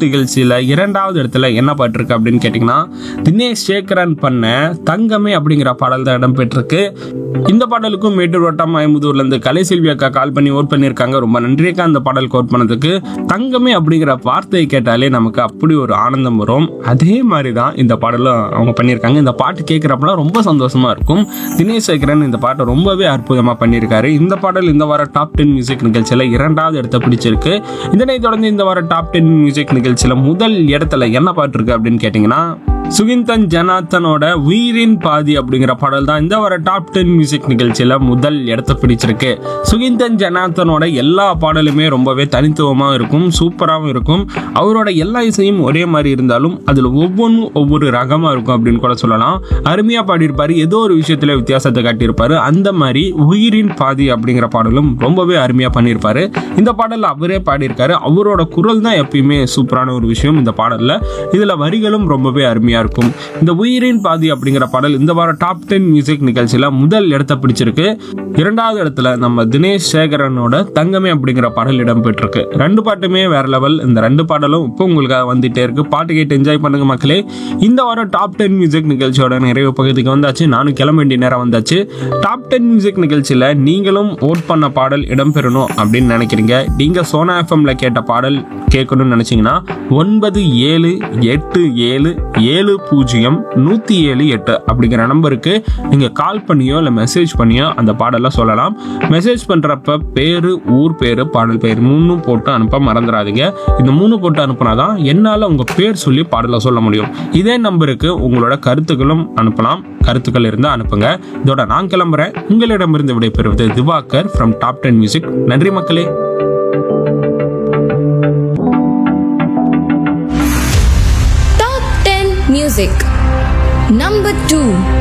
music நிகழ்ச்சியில் இரண்டாவது இடத்துல என்ன பாட்டு இருக்கு அப்படின்னு கேட்டிங்கன்னா தினேஷ் சேகரன் பண்ண தங்கமே அப்படிங்கிற பாடல் தான் இடம்பெற்றிருக்கு இந்த பாடலுக்கும் மேட்டூர் வட்டம் ஐம்பதூர்லேருந்து கலை செல்வி அக்கா கால் பண்ணி ஓட் பண்ணியிருக்காங்க ரொம்ப நன்றிக்கா அந்த பாடல் கோட் பண்ணதுக்கு தங்கமே அப்படிங்கிற வார்த்தையை கேட்டாலே நமக்கு அப்படி ஒரு ஆனந்தம் வரும் அதே மாதிரி தான் இந்த பாடலும் அவங்க பண்ணியிருக்காங்க இந்த பாட்டு கேட்குறப்பலாம் ரொம்ப சந்தோஷமா இருக்கும் தினேஷ் சேகரன் இந்த பாட்டை ரொம்பவே அற்புதமாக பண்ணியிருக்காரு இந்த பாடல் இந்த வார டாப் டென் மியூசிக் நிகழ்ச்சியில் இரண்டாவது இடத்த பிடிச்சிருக்கு இதனை தொடர்ந்து இந்த வார டாப் டென் மியூசிக் நிகழ்ச்சியில் முதல் இடத்துல என்ன பாட்டு இருக்கு அப்படின்னு கேட்டிங்கன்னா சுகிந்தன் ஜனாத்தனோட உயிரின் பாதி அப்படிங்கிற பாடல் தான் இந்த வார டாப் டென் மியூசிக் நிகழ்ச்சியில் முதல் இடத்த பிடிச்சிருக்கு சுகிந்தன் ஜனாத்தனோட எல்லா பாடலுமே ரொம்பவே தனித்துவமாக இருக்கும் சூப்பராகவும் இருக்கும் அவரோட எல்லா இசையும் ஒரே மாதிரி இருந்தாலும் அதில் ஒவ்வொன்றும் ஒவ்வொரு ரகமாக இருக்கும் அப்படின்னு கூட சொல்லலாம் அருமையாக பாடியிருப்பாரு ஏதோ ஒரு விஷயத்தில் வித்தியாசத்தை காட்டியிருப்பாரு அந்த மாதிரி உயிரின் பாதி அப்படிங்கிற பாடலும் ரொம்பவே அருமையாக பண்ணியிருப்பாரு இந்த பாடலில் அவரே பாடியிருக்காரு அவரோட குரல் தான் எப்பயுமே சூப்பரான ஒரு விஷயம் இந்த பாடலில் இதில் வரிகளும் ரொம்பவே அருமையாக இருக்கும் இந்த உயிரின் பாதி அப்படிங்கிற பாடல் இந்த வாரம் டாப் டென் மியூசிக் நிகழ்ச்சியில் முதல் இடத்த பிடிச்சிருக்கு இரண்டாவது இடத்துல நம்ம தினேஷ் சேகரனோட தங்கமே அப்படிங்கிற பாடல் இடம்பெற்றிருக்கு ரெண்டு பாட்டுமே வேற லெவல் இந்த ரெண்டு பாடலும் இப்போ உங்களுக்காக வந்துட்டே இருக்கு பாட்டு கேட்டு என்ஜாய் பண்ணுங்க மக்களே இந்த வாரம் டாப் டென் மியூசிக் நிகழ்ச்சியோட நிறைவு பகுதிக்கு வந்தாச்சு நானும் கிளம்ப வேண்டிய நேரம் வந்தாச்சு டாப் டென் மியூசிக் நிகழ்ச்சியில் நீங்களும் ஓட் பண்ண பாடல் இடம்பெறணும் அப்படின்னு நினைக்கிறீங்க நீங்கள் சோனா எஃப்எம்ல கேட்ட பாடல் கேட்கணும்னு நினைச்சீங்கன்னா ஒன்பது ஏழு எட்டு ஏழு ஏழு பூஜ்ஜியம் நூற்றி ஏழு எட்டு அப்படிங்கிற நம்பருக்கு நீங்கள் கால் பண்ணியோ இல்லை மெசேஜ் பண்ணியோ அந்த பாடலை சொல்லலாம் மெசேஜ் பண்ணுறப்ப பேர் ஊர் பேர் பாடல் பேர் மூணும் போட்டு அனுப்ப மறந்துடாதீங்க இந்த மூணு போட்டு அனுப்புனா தான் என்னால் உங்கள் பேர் சொல்லி பாடலை சொல்ல முடியும் இதே நம்பருக்கு உங்களோட கருத்துக்களும் அனுப்பலாம் கருத்துக்கள் இருந்தால் அனுப்புங்க இதோட நான் கிளம்புறேன் உங்களிடமிருந்து விடைபெறுவது Diwakar from top ten music நன்றி மக்களே Top 10 Music Number 2